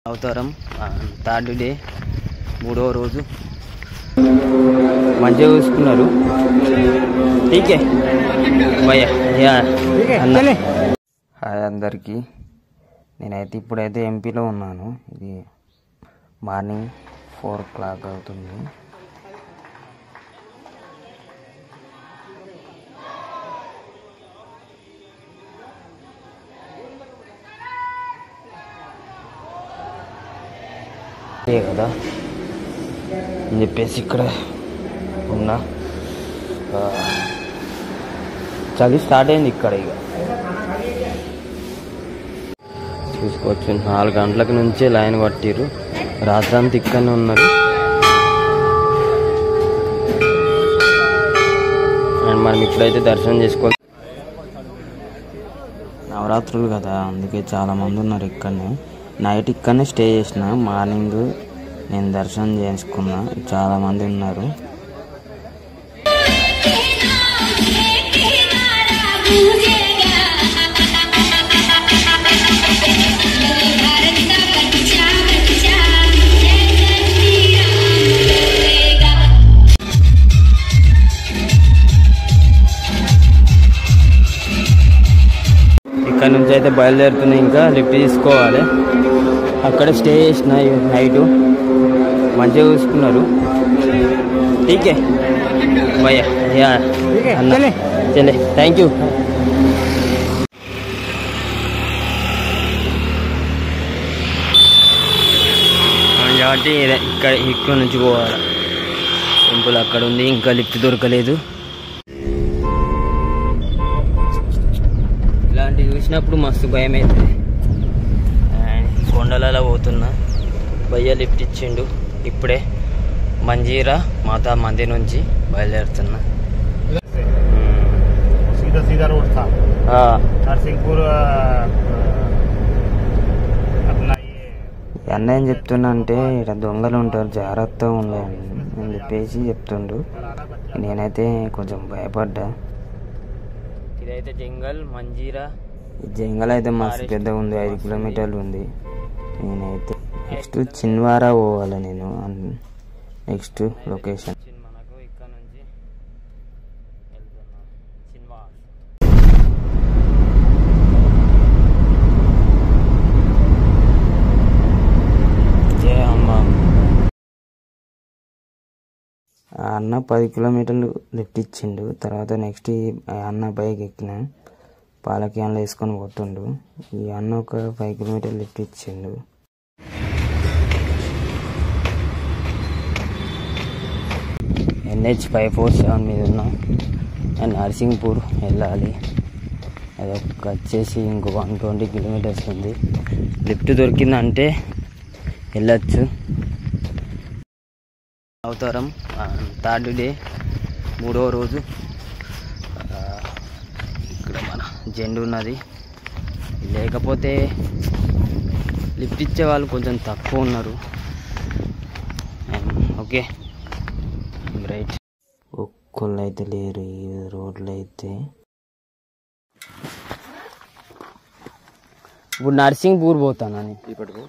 అవతారం third day మూడవ రోజు మంచిగా చూసుకున్నారు టీకే భయ్య యా అన్న హాయ్ అందరికీ నేనైతే ఇప్పుడైతే ఎంపీలో ఉన్నాను ఇది మార్నింగ్ ఫోర్ ఓ క్లాక్ అవుతుంది ఇదే కదా అని చెప్పేసి ఇక్కడ ఉన్నా ఆ, చలి స్టార్ట్ అయింది ఇక్కడ ఇక చూసుకోవచ్చు నాలుగు గంటలకు నుంచే లైన్ పట్టిరు రాత్రంతా ఇక్కడనే ఉన్నారు అండ్ మనం ఇప్పుడైతే దర్శనం చేసుకోవాలి నవరాత్రులు కదా అందుకే చాలా మంది ఉన్నారు ఇక్కడనే నైట్ ఇక్కడనే స్టే చేసిన మార్నింగ్ నేను దర్శనం చేసుకున్నా చాలా మంది ఉన్నారు ఇక్కడ నుంచి అయితే బయలుదేరుతున్నాయి ఇంకా లిఫ్ట్ తీసుకోవాలి అక్కడ స్టే చేసిన నైట్ మంచిగా చూసుకున్నారు టీకే భయ్య యా అన్న చలే థ్యాంక్ యూ కాబట్టి ఇదే ఇక్కడ ఇక్కడ నుంచి పోవాలి టెంపుల్ అక్కడ ఉంది ఇంకా లిఫ్ట్ దొరకలేదు ఇలాంటివి చూసినప్పుడు మస్తు భయం అవుతుంది అండ్ కొండలలో పోతున్నా భయ్య లిఫ్ట్ ఇచ్చిండు ఇప్పుడే మంజీరా మాతా మందిర్ నుంచి బయలుదేరుతున్నా सीधा सीधा रोड था ఆ, नरसिंहपुर अ, अपना ये ఈ అన్న ఏం చెప్తున్నా అంటే ఇక్కడ దొంగలు ఉంటారు జాగ్రత్తగా ఉండండి అని చెప్పేసి చెప్తుండు నేనైతే కొంచెం భయపడ్డా ఇదైతే జంగల్ మంజీరా ఈ జంగల్ అయితే మస్తు పెద్దగా ఉంది ఐదు కిలోమీటర్లు ఉంది నేనైతే నెక్స్ట్ చిన్వారా పోవాలి నేను నెక్స్ట్ లొకేషన్ మనకు ఇక్కడ నుంచి వెళ్తున్నాం చిన్వార్ జయ అమ్మ ఆ అన్న పది కిలోమీటర్లు లిఫ్ట్ ఇచ్చిండు తర్వాత నెక్స్ట్ ఈ ఆ అన్న బైక్ ఎక్కిన పాల క్యాన్లు వేసుకొని పోతుండు ఈ అన్న ఒక ఫైవ్ కిలోమీటర్లు లిఫ్ట్ ఇచ్చిండు ఎన్హెచ్ ఫైవ్ ఫోర్ సెవెన్ మీద ఉన్నాం అండ్ నర్సింగ్పూర్ వెళ్ళాలి అది ఒక వచ్చేసి ఇంకో వన్ ట్వంటీ కిలోమీటర్స్ ఉంది లిఫ్ట్ దొరికిందంటే వెళ్ళచ్చు అవతారం థర్డ్ డే మూడవ రోజు ఆ, ఇక్కడ మన జెండు ఉన్నది లేకపోతే లిఫ్ట్ ఇచ్చే వాళ్ళు కొంచెం తక్కువ ఉన్నారు ఓకే రైట్ ఒక్కళ్ళు అయితే లేరు ఈ రోడ్లు అయితే ఇప్పుడు నర్సింగ్పూర్ పోతానని ఇప్పటికు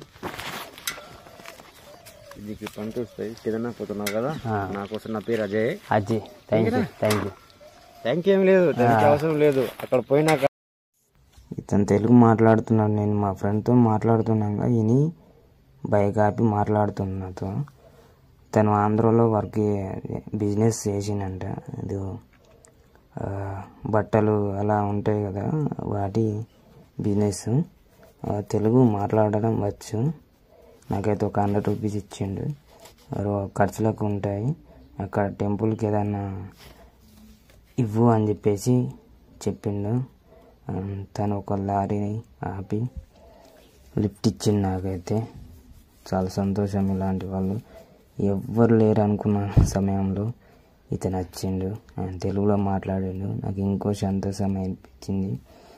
దీనికి పంట వస్తాయి కింద పోతున్నావు కదా ఆ. నా కోసం నా పేరు Ajay Ajay thank you thank you thank ఏం లేదు దానికి అవసరం లేదు అక్కడ పోయినాక ఇతను తెలుగు మాట్లాడుతున్నాడు నేను మా ఫ్రెండ్తో మాట్లాడుతున్నాగా విని బైక్ ఆపి మాట్లాడుతున్నా నాతో తను ఆంధ్రలో వర్క్ చే- బిజినెస్ చేసిండంట ఇది ఆ, బట్టలు అలా ఉంటాయి కదా వాటి బిజినెస్ ఆ, తెలుగు మాట్లాడడం వచ్చు నాకైతే ఒక హండ్రెడ్ రూపీస్ ఇచ్చిండు రో- ఖర్చులకు ఉంటాయి అక్కడ టెంపుల్కి ఏదన్నా ఇవ్వు అని చెప్పేసి చెప్పిండు ఆ, తను ఒక లారీని ఆపి లిఫ్ట్ ఇచ్చిండు నాకైతే చాలా సంతోషం ఇలాంటి వాళ్ళు ఎవ్వరు లేరు అనుకున్న సమయంలో ఇతను వచ్చిండు ఆయన తెలుగులో మాట్లాడిండు నాకు ఇంకో సంతోషం అనిపించింది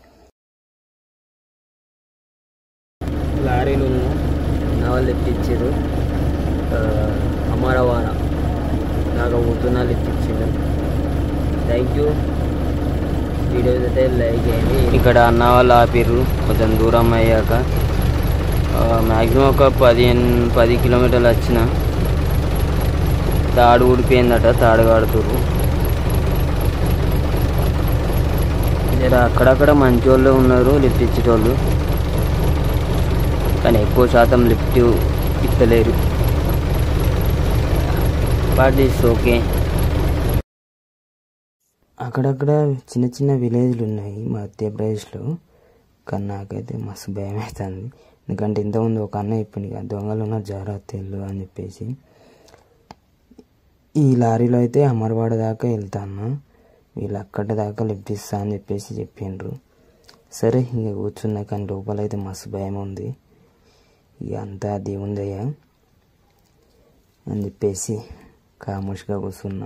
లారీలు నా వాళ్ళు లిఫ్ట్ ఇచ్చారు అమరవాడ నాకు పోతున్నా లిఫ్ట్ ఇచ్చిండు థ్యాంక్ యూ వీడియో అయితే లైక్ చేయండి ఇక్కడ అన్న వాళ్ళు ఆపిర్రు కొంచెం దూరం అయ్యాక మ్యాక్సిమం ఒక పదిహేను పది కిలోమీటర్లు వచ్చిన తాడు ఊడిపోయిందట తాడు కడుతురు జర అక్కడక్కడ మంచి వాళ్ళు ఉన్నారు లిఫ్ట్ ఇచ్చేటోళ్ళు కానీ ఎక్కువ శాతం లిఫ్ట్ ఇస్తలేరు బట్ ఇట్స్ ఓకే అక్కడక్కడ చిన్న చిన్న విలేజ్లు ఉన్నాయి మధ్యప్రదేశ్లో కానీ నాకైతే మస్తు భయం అవుతుంది ఎందుకంటే ఇంతకుముందు ఒక అన్న చెప్పింది కదా దొంగలు ఉన్న జాగ్రత్త వెళ్ళు అని చెప్పేసి ఈ లారీలో అయితే అమర్వాడ దాకా వెళ్తాను వీళ్ళు అక్కడి దాకా లిఫ్ట్ ఇస్తా అని చెప్పేసి చెప్పిండ్రు సరే ఇంక కూర్చున్నా కానీ లోపల అయితే మస్తు భయం ఉంది ఇక అంతా దేవుందయ్యా అని చెప్పేసి కాముష్గా కూర్చున్నా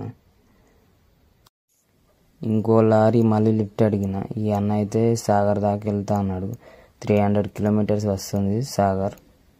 ఇంకో లారీ మళ్ళీ లిఫ్ట్ అడిగిన ఈ అన్న అయితే సాగర్ దాకా వెళ్తా అన్నాడు త్రీ హండ్రెడ్ కిలోమీటర్స్ వస్తుంది సాగర్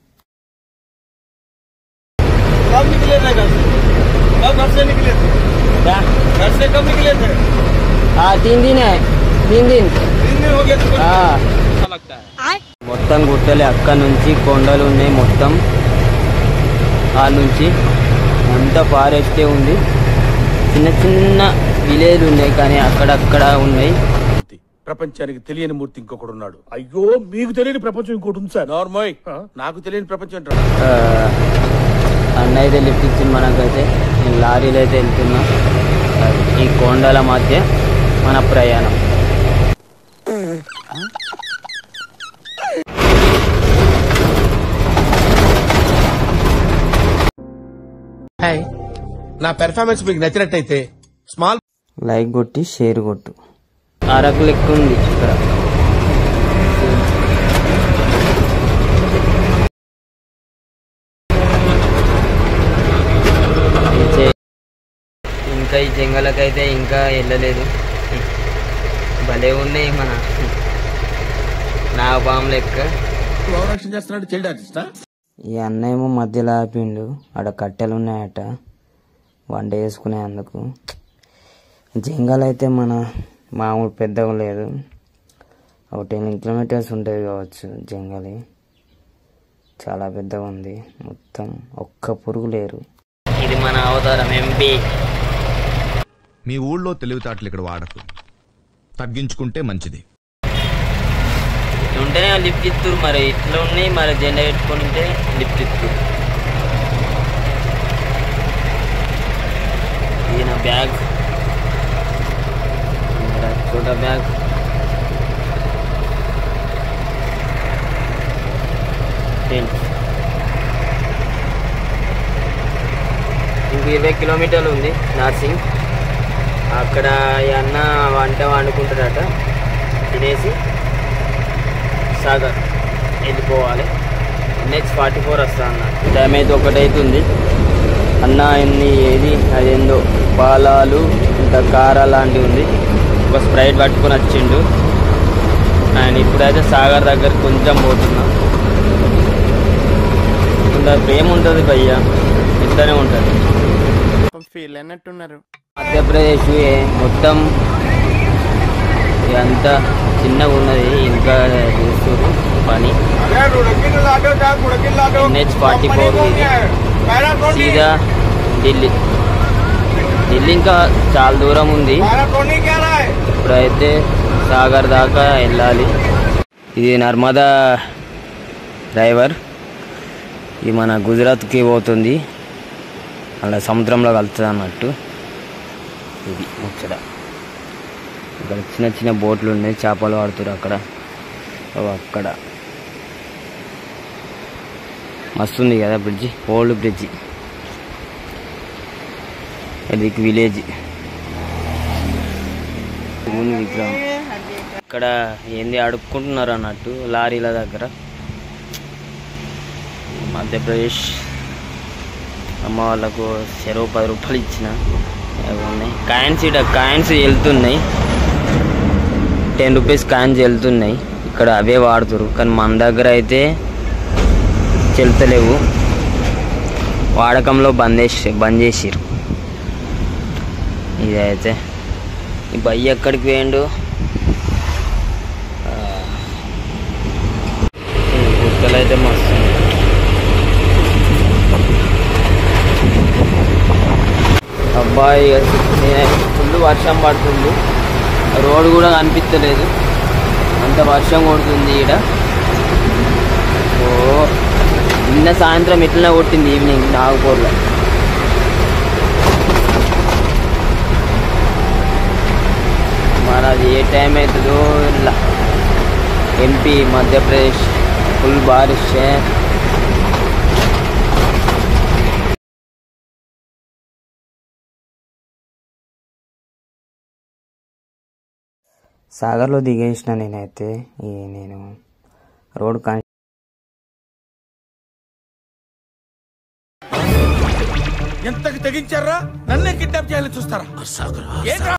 कब निकले थे घर से कब घर से निकले थे घर से कब निकले थे तीन दिन है तीन दिन तीन दिन हो गए तो अच्छा लगता है మొత్తం గుట్టలే అక్కడ నుంచి కొండలు ఉన్నాయి మొత్తం ఆ నుంచి అంతా ఫారెస్టే ఉంది చిన్న చిన్న విలేజ్ ఉన్నాయి కానీ అక్కడక్కడ ఉన్నాయి మూర్తి. ప్రపంచానికి తెలియని మూర్తి ఇంకొకడు ఉన్నాడు అయ్యో మీకు తెలియని ప్రపంచం ఇంకోటి ఉంది సార్ నార్మల్ నాకు తెలియని ప్రపంచం ఏంట్రా? ఆ, అన్న అయితే లిఫ్ట్ ఇచ్చింది మనకైతే నేను లారీలో అయితే వెళ్తున్నా ఈ కొండల మధ్య మన ప్రయాణం హాయ్ నా పెర్ఫార్మెన్స్ మీకు నచ్చినట్టయితే స్మాల్ లైక్ కొట్టి షేర్ కొట్టు అరకు లెక్క ఉంది ఇక్కడ ఈ చే- ఇంకా ఈ జంగలకైతే ఇంకా వెళ్ళలేదు భలే ఉన్నాయి మన నా బామ్ లెక్క ఓవరాక్షన్ చేస్తున్నాడు చైల్డ్ ఆర్టిస్టా ఈ అన్న ఏమో మధ్యలో ఆపిండు ఆడ కట్టెలు ఉన్నాయట వంట చేసుకునే అందుకు జంగల్ అయితే మన మామూలు పెద్దగా లేదు ఒక టెన్ కిలోమీటర్స్ ఉంటుంది కావచ్చు జంగలి చాలా పెద్దగా ఉంది మొత్తం ఒక్క పురుగు లేరు ఇది మన అవతారం ఎంపీ మీ ఊళ్ళో తెలివితేటలు ఇక్కడ వాడకు తగ్గించుకుంటే మంచిది ఉంటేనే లిఫ్ట్ ఇస్తారు మరి ఇట్లా ఉన్నాయి మరి జెండా పెట్టుకొని ఉంటే లిఫ్ట్ ఇస్తారు ఇది నా బ్యాగ్ मेरा छोटा बैग टेंट ఇంక ఇరవై కిలోమీటర్లు ఉంది నర్సింగ్ అక్కడ ఈ అన్న వంట వండుకుంటాడట తినేసి సాగర్ వెళ్ళిపోవాలి నెక్స్ట్ ఫార్టీ ఫోర్ వస్తా అన్న టైం అయితే ఒకటి అవుతుంది అన్న ఎన్ని ఏది అదేందో పాలాలు ఇంకా కారా లాంటివి ఉంది ఒక స్ప్రైట్ పట్టుకొని వచ్చిండు ఆయన ఇప్పుడైతే సాగర్ దగ్గర కొంచెం పోతున్నా కొంత ప్రేమ ఉంటుంది భయ్య ఇట్లనే ఉంటుంది ఫీల్ అన్నట్టున్నారు మధ్యప్రదేశ్ ఏ మొత్తం ఇదంతా చిన్నగా ఉన్నది ఇంకా చేస్తారు పని अरे रुड़की लाडो जा रुड़की लाडो NH 44 ఇది. पैराटोनी సీదా ఢిల్లీ ఢిల్లీ ఇంకా చాలా దూరం ఉంది पैराटोनी क्या रहा है ఇప్పుడైతే సాగర్ దాకా వెళ్ళాలి ఇది నర్మదా డ్రైవర్ ఇది మన గుజరాత్కి పోతుంది అలా సముద్రంలో కలుతుంది అన్నట్టు ఇది ముచ్చట ఇక్కడ చిన్న చిన్న బోట్లు ఉన్నాయి చేపలు ఆడుతారు అక్కడ ఓ అక్కడ మస్తు ఉంది కదా బ్రిడ్జి ఓల్డ్ బ్రిడ్జి ఇది విలేజ్ శివుని విగ్రహం ఇక్కడ ఏంది అడుక్కుంటున్నారు అన్నట్టు లారీల దగ్గర మధ్యప్రదేశ్ అమ్మ వాళ్ళకు చెరువు పది రూపాయలు ఇచ్చిన అవి ఉన్నాయి కాయిన్స్ ఇట కాయిన్స్ వెళ్తున్నాయి టెన్ రూపీస్ కాయిన్స్ వెళ్తున్నాయి ఇక్కడ అవే వాడుతారు కానీ మన దగ్గర అయితే చెల్తలేవు వాడకంలో బంద్ చేసి బంద్ చేసిరు ఇదైతే ఈ బయ్య ఎక్కడికి పోయిండు ఆ, ఈ గుట్టలు అయితే మస్తు ఉన్నాయి. బాయ్ ఫుల్ వర్షం పడుతుంది రోడ్ కూడా కనిపించలేదు అంత వర్షం కొడుతుంది ఈడ ఓ నిన్న సాయంత్రం ఇట్లనే కొట్టింది ఈవినింగ్ నాగపూర్లో మరి అది ఏ టైం అవుతుందో ఇలా ఎంపీ మధ్యప్రదేశ్ ఫుల్ బారిష్ है సాగర్లో దిగేసిన నేనైతే ఈ నేను రోడ్ కన్ ఎంతకి తెగించారా నన్నే కిడ్నాప్ చేయాలని చూస్తారా ఏంట్రా